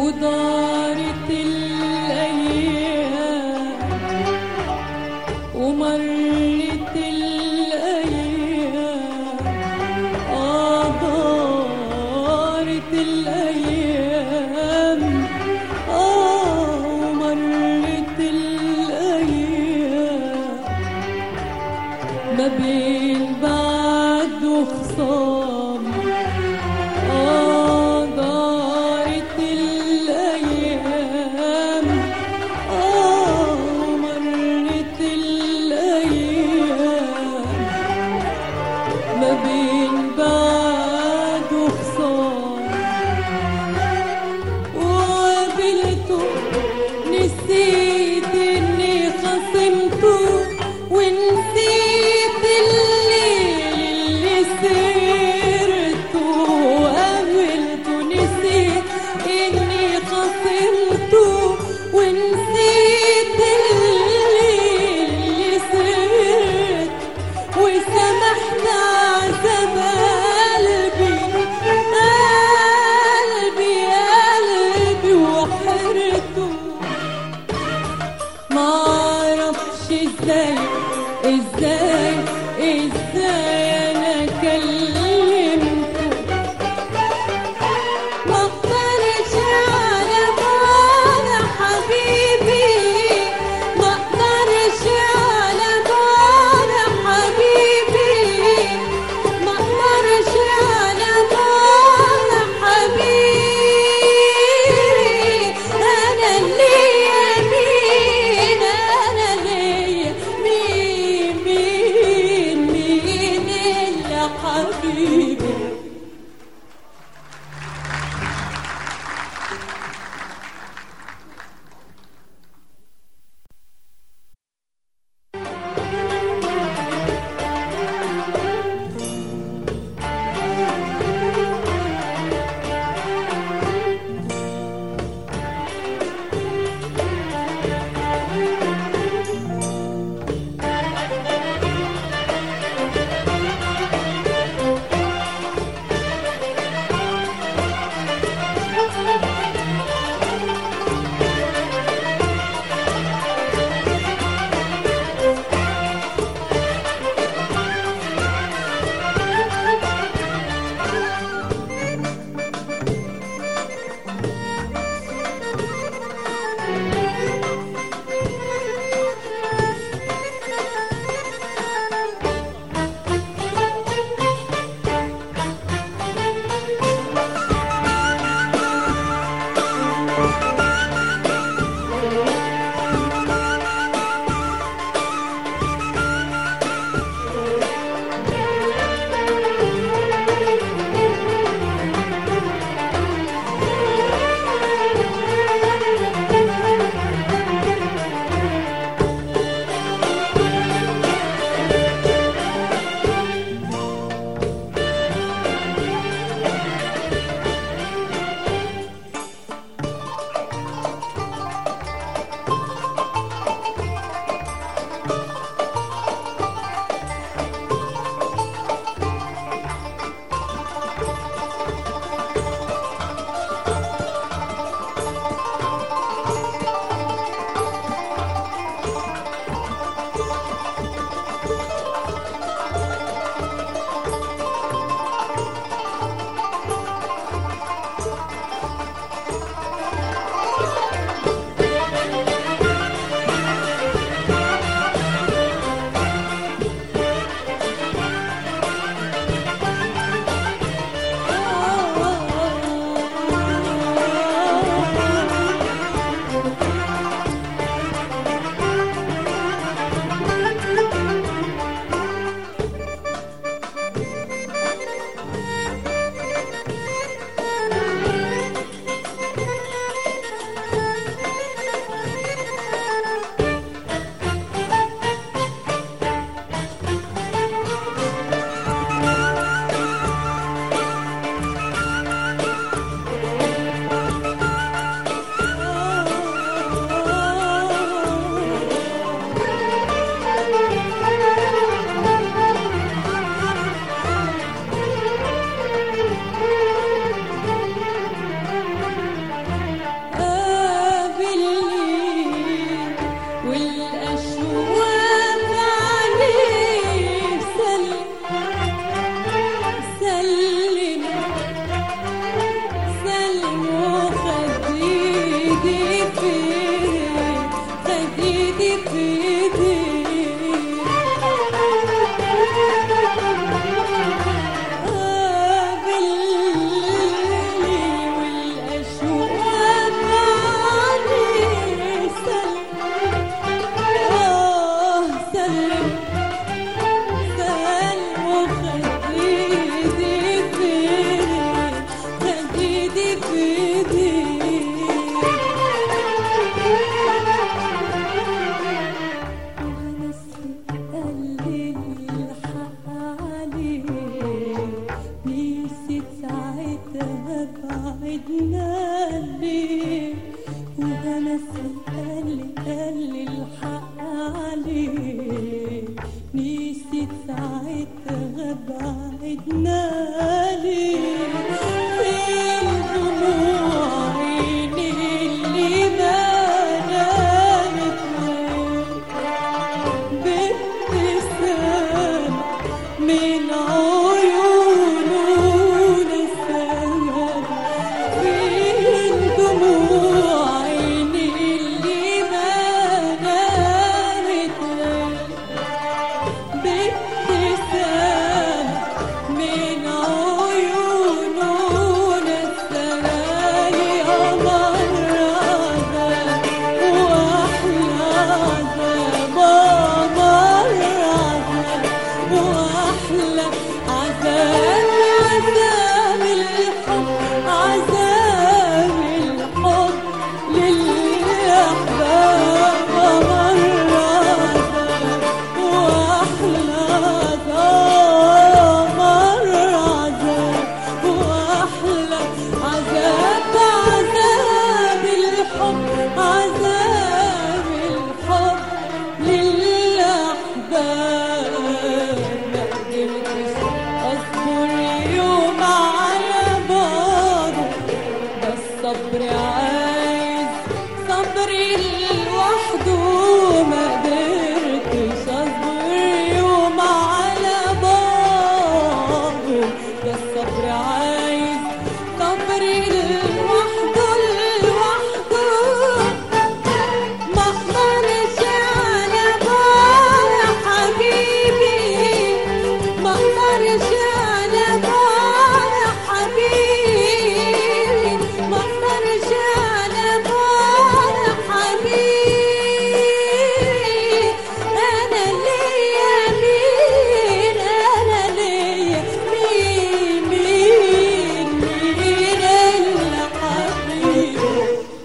ودارت الأيام ومرت الأيام آه دارت الأيام آه ومرت الأيام ما بين بعد وخصام آه دارت الأيام بعدنا ليه وأنا سألي قال لي الحق عليه نسيت ساعتها بعدنا ليه فين دموع عيني اللي ما نامت ليه بابتسام من عيونه نسام فين دموع عيني اللي ما نامت بابتسام من عيونه نسالي قمر عذاب واحلى عذاب قمر عذاب واحلى عذاب عذاب الحب عذاب الحب للأحباب قمر عذاب واحلى عذاب قمر عذاب واحلى عذاب عذاب الحب عذاب الحب للأحباب ما قدرتش أصبر يوم على بعضه ده الصبر عايز صبر لوحده ما قدرتش اصبر يوم على بعضه ده الصبر عايز صبر لوحده لوحده ما اقدرش على بعض حبيبي ما اقدرش على بعض حبيبي ما اقدرش على بعض حبيبي انا ليا مين انا ليا مين مين مين الا حبيبي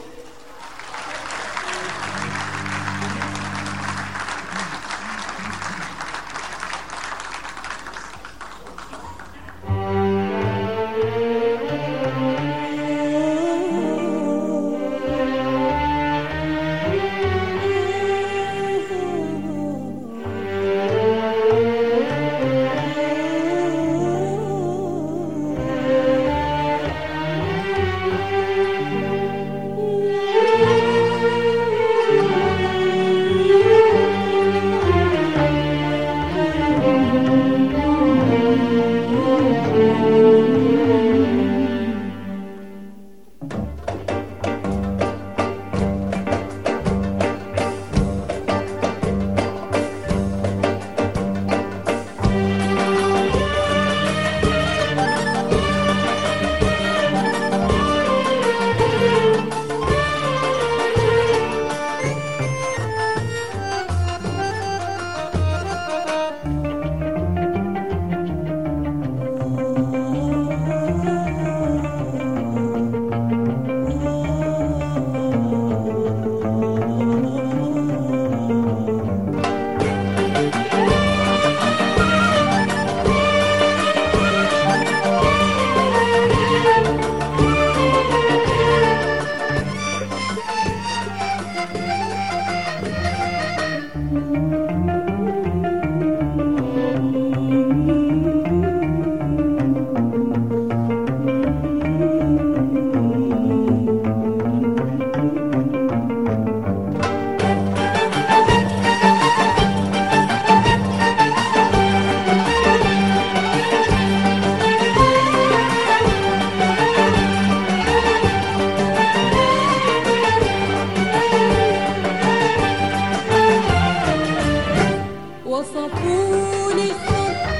وصفوني الحب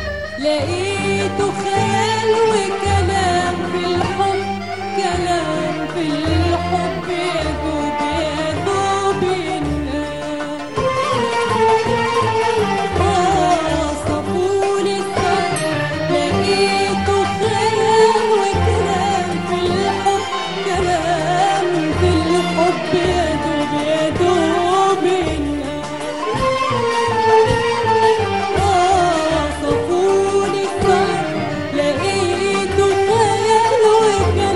لقيته خيال وكلام في الحب كلام في الحب يدوب يدوب الناس وصفوني الحب لقيته خيال وكلام في الحب كلام في الحب يدوب يدوب الناس صفوني الصف لقيته خيال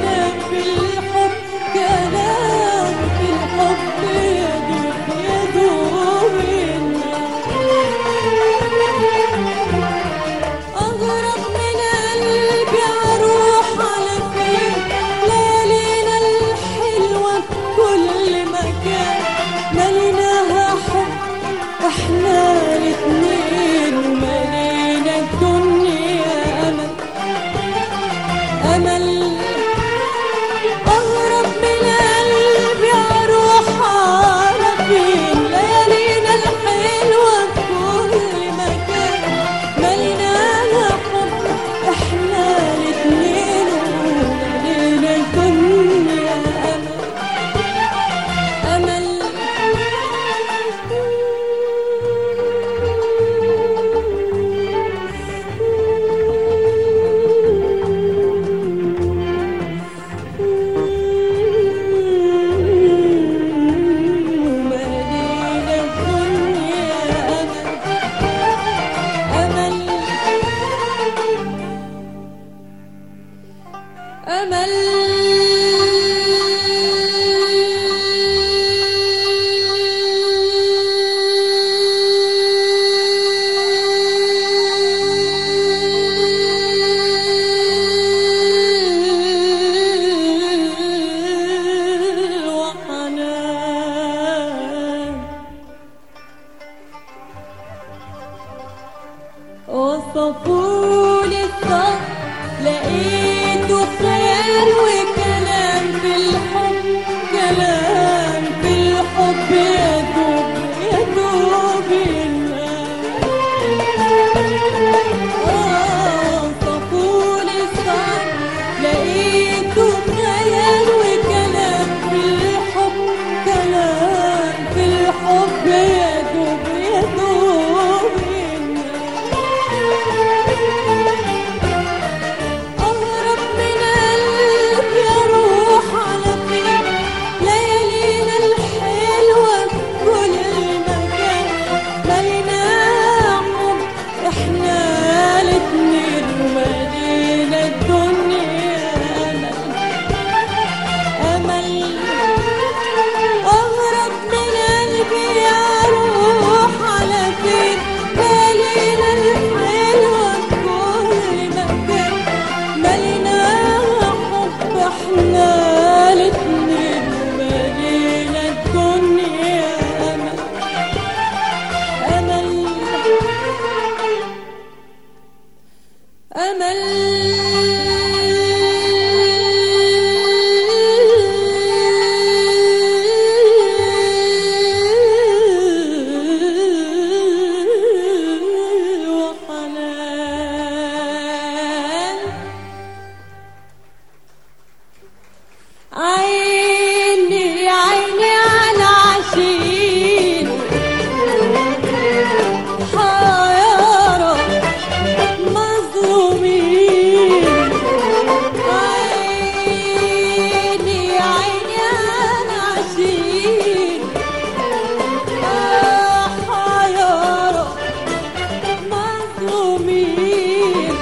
واحنا الاتنين مالينا الدنيا امل امل امل وحنان عيني عيني على عشيق حيارى مظلومين عيني عيني على عشيق حيارى مظلومين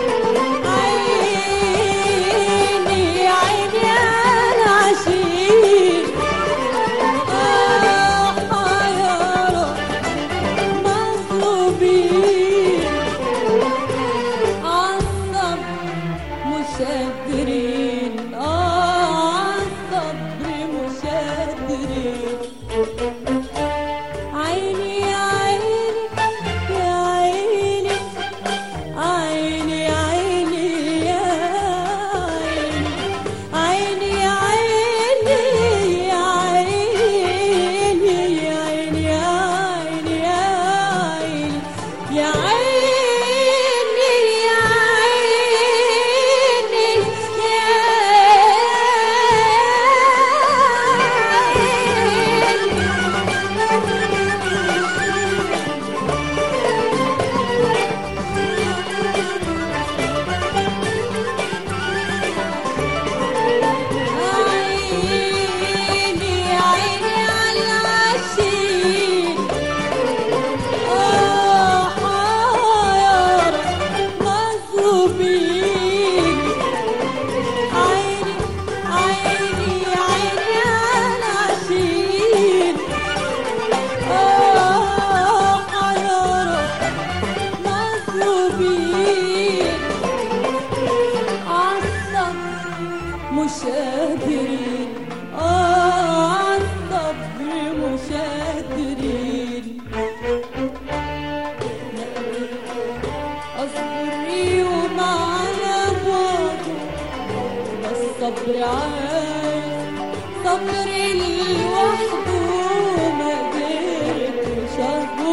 عيني عيني على عشيق حيارى مظلومين عالصبر مشدرين آه عالصبر مشدرين عيني يا عيني يا عيني عيني عيني يا عيني عيني يا عيني يا عيني يا عيني يا عيني يا عيني يا عيني يا عيني عيني عيني على العشيق آه حيارى مظلومين عيني عيني عيني على العشيق آه حيارى مظلومين عالصبر مشادرين آه عالصبر مشادرين أصبر يوم على بعده بس صبر عايز صبر لوحده ما قدرتش أصبر